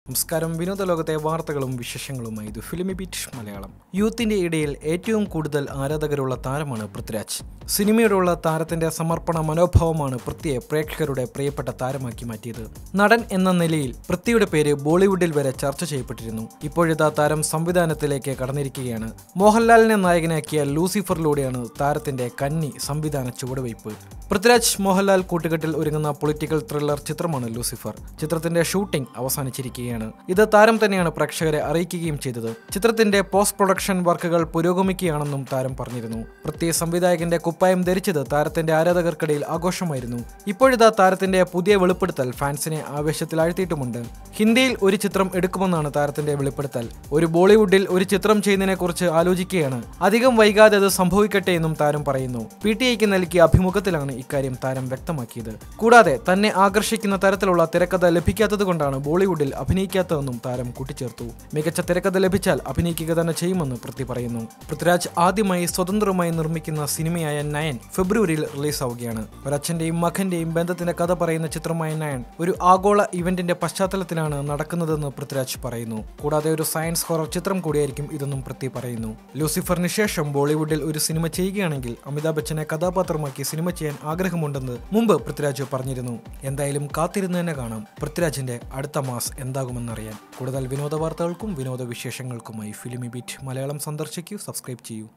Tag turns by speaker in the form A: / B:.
A: നമസ്കാരം വിനോദ ലോകത്തെ വാർത്തകളും വിശേഷങ്ങളുമായി ഇത് ഫിലിമി ബീറ്റ് മലയാളം യൂത്തിന്റെ ഇടയിൽ ഏറ്റവും കൂടുതൽ ആരാധകരുള്ള താരമാണ് പൃഥ്വിരാജ് സിനിമയോടുള്ള താരത്തിന്റെ സമർപ്പണ മനോഭാവമാണ് പൃഥ്വിയെ പ്രേക്ഷകരുടെ പ്രിയപ്പെട്ട താരമാക്കി മാറ്റിയത് നടൻ എന്ന നിലയിൽ പൃഥ്വിയുടെ പേര് ബോളിവുഡിൽ വരെ ചർച്ച ചെയ്യപ്പെട്ടിരുന്നു ഇപ്പോഴിതാ താരം സംവിധാനത്തിലേക്ക് കടന്നിരിക്കുകയാണ് മോഹൻലാലിനെ നായകനാക്കിയ ലൂസിഫറിലൂടെയാണ് താരത്തിന്റെ കന്നി സംവിധാന ചുവടുവയ്പ് പൃഥ്വിരാജ് മോഹൻലാൽ കൂട്ടുകെട്ടിൽ ഒരുങ്ങുന്ന പൊളിറ്റിക്കൽ ത്രില്ലർ ചിത്രമാണ് ലൂസിഫർ ചിത്രത്തിന്റെ ഷൂട്ടിംഗ് അവസാനിച്ചിരിക്കുകയാണ് ഇത് താരം തന്നെയാണ് പ്രേക്ഷകരെ അറിയിക്കുകയും ചെയ്തത് ചിത്രത്തിന്റെ പോസ്റ്റ് പ്രൊഡക്ഷൻ വർക്കുകൾ പുരോഗമിക്കുകയാണെന്നും താരം പറഞ്ഞിരുന്നു പൃഥ്വി സംവിധായകന്റെ കുപ്പായം ധരിച്ചത് താരത്തിന്റെ ആരാധകർക്കിടയിൽ ആഘോഷമായിരുന്നു ഇപ്പോഴിതാ താരത്തിന്റെ പുതിയ വെളിപ്പെടുത്തൽ ഫാൻസിനെ ആവേശത്തിലാഴ്ത്തിയിട്ടുമുണ്ട് ഹിന്ദിയിൽ ഒരു ചിത്രം എടുക്കുമെന്നാണ് താരത്തിന്റെ വെളിപ്പെടുത്തൽ ഒരു ബോളിവുഡിൽ ഒരു ചിത്രം ചെയ്യുന്നതിനെ കുറിച്ച് ആലോചിക്കുകയാണ് അധികം വൈകാതെ അത് സംഭവിക്കട്ടെ എന്നും താരം പറയുന്നു പി ടി ഐക്ക് നൽകിയ അഭിമുഖത്തിലാണ് ഇക്കാര്യം താരം വ്യക്തമാക്കിയത് കൂടാതെ തന്നെ ആകർഷിക്കുന്ന തരത്തിലുള്ള തിരക്കഥ ലഭിക്കാത്തത് കൊണ്ടാണ് ബോളിവുഡിൽ അഭിനയിക്കാത്തതെന്നും താരം കൂട്ടിച്ചേർത്തു മികച്ച തിരക്കഥ ലഭിച്ചാൽ അഭിനയിക്കുക തന്നെ ചെയ്യുമെന്ന് പൃഥ്വി പറയുന്നു പൃഥ്വിരാജ് ആദ്യമായി സ്വതന്ത്രമായി നിർമ്മിക്കുന്ന സിനിമയായ നയൻ ഫെബ്രുവരിയിൽ റിലീസാവുകയാണ് ഒരച്ഛന്റെയും മകന്റെയും ബന്ധത്തിന്റെ കഥ പറയുന്ന ചിത്രമായ നയൻ ഒരു ആഗോള ഇവന്റിന്റെ പശ്ചാത്തലത്തിലാണ് നടക്കുന്നതെന്ന് പൃഥ്വിരാജ് പറയുന്നു കൂടാതെ ഒരു സയൻസ് ഹൊറർ ചിത്രം കൂടിയായിരിക്കും ഇതെന്നും പൃഥ്വി പറയുന്നു ലൂസിഫറിന് ശേഷം ബോളിവുഡിൽ ഒരു സിനിമ ചെയ്യുകയാണെങ്കിൽ അമിതാഭ് ബച്ചനെ കഥാപാത്രമാക്കി സിനിമ ചെയ്യാൻ ആഗ്രഹമുണ്ടെന്ന് മുമ്പ് പൃഥ്വിരാജ് പറഞ്ഞിരുന്നു എന്തായാലും കാത്തിരുന്ന് തന്നെ കാണാം പൃഥ്വിരാജിന്റെ അടുത്ത മാസ് എന്താകുമെന്നറിയാൻ കൂടുതൽ വിനോദ വാർത്തകൾക്കും വിനോദ വിശേഷങ്ങൾക്കുമായി ഫിലിമി ബീറ്റ് മലയാളം സന്ദർശിക്കൂ സബ്സ്ക്രൈബ് ചെയ്യൂ